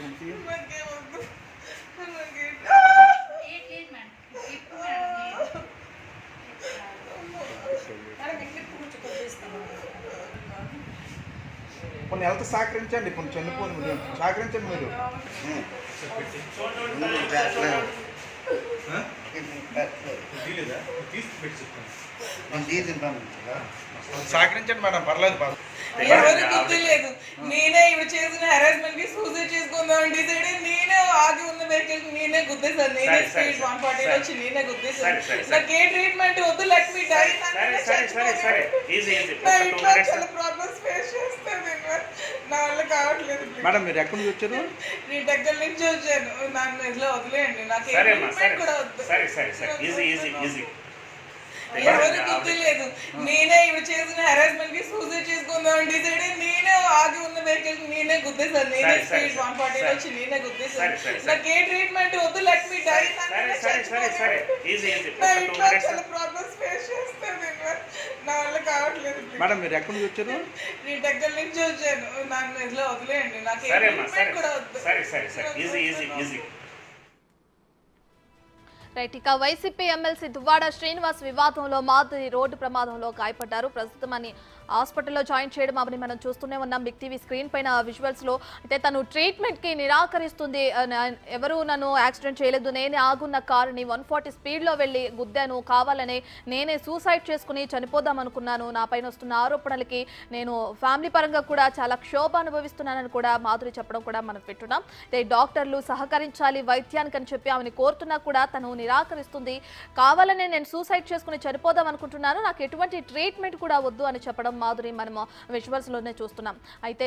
తీయండి. కొన్ని హెల్త్ సహకరించండి ఇప్పుడు చనిపోను మీరు సహకరించండి మీరు సహకరించండి మేడం పర్లేదు పర్లేదు. ఎవరు బుద్ధి లేదు నేనే ఇవి చేసిన హెరాస్మెంట్ కి సూసైడ్ చేసుకుందాం డిసైడ్ అయ్యి నేనే ఆగి ఉన్న వెహికల్ నేనే గుద్దేశాను నేనే సరే, సరే, స్పీడ్ వన్ ఫార్టీ సరే. వచ్చి నేనే గుద్దేశాను సరే, సరే, సరే. నాకు ఏ ట్రీట్మెంట్ వద్దు లెట్ మీ డై సరే సరే సరే సరే ఈజీ ఈజీ నా ఒక టూ ఇంట్లో మినిట్స్ చాలా ప్రాబ్లమ్స్ ఫేస్ చేస్తాను నేను. నా వల్ల కావట్లేదు మేడం మీరు ఎక్కడి నుంచి వచ్చారు నేను దగ్గర నుంచి వచ్చాను నన్ను ఇట్లా వదిలేయండి నాకు ఏ సరే అమ్మా సరే ట్రీట్మెంట్ కూడా వద్దు సరే సరే సరే ఈజీ ఈజీ ఈజీ ఎవరు బుద్ధి లేదు నేనే ఇవి చేసిన హెరాస్మెంట్ కి సూసైడ్ చేసుకుందాం డిసైడ్ అయ్యి నేనే ఆగి ఉన్న వెహికల్ నేనే గుద్దేశాను నేనే సరే, సరే, స్పీడ్ వన్ ఫార్టీ సరే. వచ్చి నేనే గుద్దేశాను సరే, సరే, సరే. నాకు ఏ ట్రీట్మెంట్ వద్దు లెట్ మీ డై సరే సరే సరే సరే ఈజీ ఈజీ నా ఒక టూ ఇంట్లో మినిట్స్ చాలా ప్రాబ్లమ్స్ ఫేస్ చేస్తాను నేను. నా వల్ల కావట్లేదు మేడం మీరు ఎక్కడి నుంచి వచ్చారు నేను దగ్గర నుంచి వచ్చాను నన్ను ఇట్లా వదిలేయండి నాకు ఏ సరే అమ్మా సరే ట్రీట్మెంట్ కూడా వద్దు సరే సరే సరే ఈజీ ఈజీ ఈజీ రైట్ ఇక వైసీపీ ఎమ్మెల్సీ దువ్వాడ శ్రీనివాస్ వివాదంలో మాధురి రోడ్డు ప్రమాదంలో గాయపడ్డారు ప్రస్తుతం అని హాస్పిటల్లో జాయిన్ చేయడం అవని మనం చూస్తూనే ఉన్నాం బిగ్ టీవీ స్క్రీన్ పైన విజువల్స్ లో అయితే తను ట్రీట్మెంట్ కి నిరాకరిస్తుంది ఆ, నా- ఎవరు నన్ను యాక్సిడెంట్ చేయలేదు నేనే ఆగున్న కారుని వన్ ఫార్టీ స్పీడ్ లో వెళ్ళి గుద్దాను కావాలనే నేనే సూసైడ్ చేసుకుని చనిపోదాం అనుకున్నాను నా పైన వస్తున్న ఆరోపణలకి నేను ఫ్యామిలీ పరంగా కూడా చాలా క్షోభ అనుభవిస్తున్నానని కూడా మాధురి చెప్పడం కూడా మనం వింటున్నాం అయితే డాక్టర్లు సహకరించాలి వైద్యానికి అని చెప్పి ఆమెను కోరుతున్నా కూడా తను నిరాకరిస్తుంది కావాలనే నేను సూసైడ్ చేసుకుని చనిపోదాం అనుకుంటున్నాను నాకు ఎటువంటి ట్రీట్మెంట్ కూడా వద్దు అని చెప్పడం మాధురి మనము విజువల్స్ లోనే చూస్తున్నాం అయితే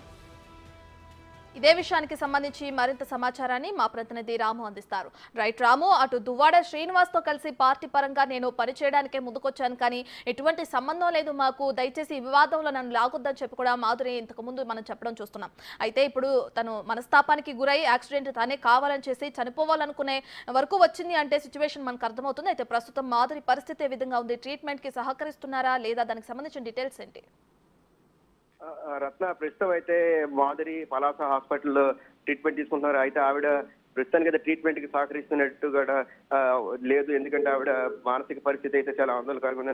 ఇదే విషయానికి సంబంధించి మరింత సమాచారాన్ని మా ప్రతినిధి రాము అందిస్తారు రైట్ రాము అటు దువ్వాడ శ్రీనివాస్ తో కలిసి పార్టీ పరంగా నేను పనిచేయడానికే ముందుకొచ్చాను కానీ ఎటువంటి సంబంధం లేదు మాకు దయచేసి ఈ వివాదంలో నన్ను లాగొద్దని చెప్పి కూడా మాధురి ఇంతకు ముందు మనం చెప్పడం చూస్తున్నాం అయితే ఇప్పుడు తను మనస్తాపానికి గురై యాక్సిడెంట్ తానే కావాలని చేసి చనిపోవాలనుకునే వరకు వచ్చింది అంటే సిచ్యువేషన్ మనకు అర్థమవుతుంది అయితే ప్రస్తుతం మాధురి పరిస్థితి ఏ విధంగా ఉంది ట్రీట్మెంట్ కి సహకరిస్తున్నారా లేదా దానికి సంబంధించిన డీటెయిల్స్ ఏంటి ఆ, ఆ, రత్న ప్రస్తుతం అయితే మాధురి పలాస హాస్పిటల్లో ట్రీట్మెంట్ తీసుకుంటున్నారు అయితే ఆవిడ ప్రస్తుతానికి అయితే ట్రీట్మెంట్ కి సహకరిస్తున్నట్టు కూడా ఆ, లేదు ఎందుకంటే ఆవిడ మానసిక పరిస్థితి అయితే చాలా ఆందోళనకరంగా ఉంది